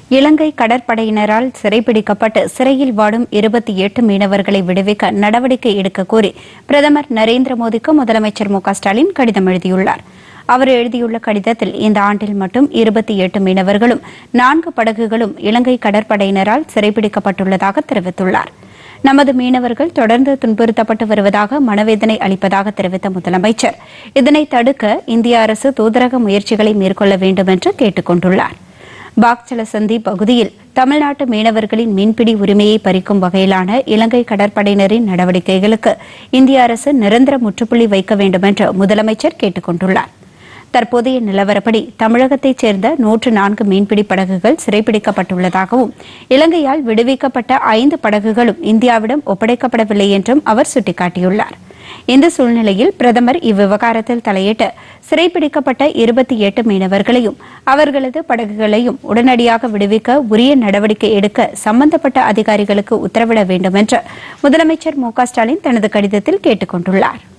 இலங்கை கடற்படையினரால் சிறைபிடிக்கப்பட்டு சிறையில் வாடும் இருபத்தி எட்டு மீனவர்களை விடுவிக்க நடவடிக்கை எடுக்க கோரி பிரதமர் நரேந்திர மோடிக்கு முதலமைச்சர் மு க ஸ்டாலின் கடிதம் எழுதியுள்ளார் அவர் எழுதியுள்ள கடிதத்தில் இந்த ஆண்டில் மட்டும் இருபத்தி எட்டு மீனவர்களும் நான்கு படகுகளும் இலங்கை கடற்படையினரால் சிறைபிடிக்கப்பட்டுள்ளதாக தெரிவித்துள்ளார் நமது மீனவர்கள் தொடர்ந்து துன்புறுத்தப்பட்டு வருவதாக மனவேதனை அளிப்பதாக தெரிவித்த முதலமைச்சர் இதனை தடுக்க இந்திய அரசு தூதரக முயற்சிகளை மேற்கொள்ள வேண்டும் என்று கேட்டுக் கொண்டுள்ளார் பாக்சலசந்தி பகுதியில் தமிழ்நாட்டு மீனவர்களின் மீன்பிடி உரிமையை பறிக்கும் வகையிலான இலங்கை கடற்படையினரின் நடவடிக்கைகளுக்கு இந்திய அரசு நிரந்தர முற்றுப்புள்ளி வைக்க வேண்டும் என்று முதலமைச்சர் கேட்டுக் கொண்டுள்ளார் தற்போதைய நிலவரப்படி தமிழகத்தைச் சேர்ந்த நூற்று நான்கு மீன்பிடி படகுகள் சிறைப்பிடிக்கப்பட்டுள்ளதாகவும் இலங்கையால் விடுவிக்கப்பட்ட ஐந்து படகுகளும் இந்தியாவிடம் ஒப்படைக்கப்படவில்லை என்றும் அவர் சுட்டிக்காட்டியுள்ளார் இந்த சூழ்நிலையில் பிரதமர் இவ்விவகாரத்தில் தலையிட்டு சிறைப்பிடிக்கப்பட்ட இருபத்தி எட்டு மீனவர்களையும் அவர்களது படகுகளையும் உடனடியாக விடுவிக்க உரிய நடவடிக்கை எடுக்க சம்பந்தப்பட்ட அதிகாரிகளுக்கு உத்தரவிட வேண்டும் என்று முதலமைச்சர் மு க ஸ்டாலின் தனது கடிதத்தில் கேட்டுக் கொண்டுள்ளார்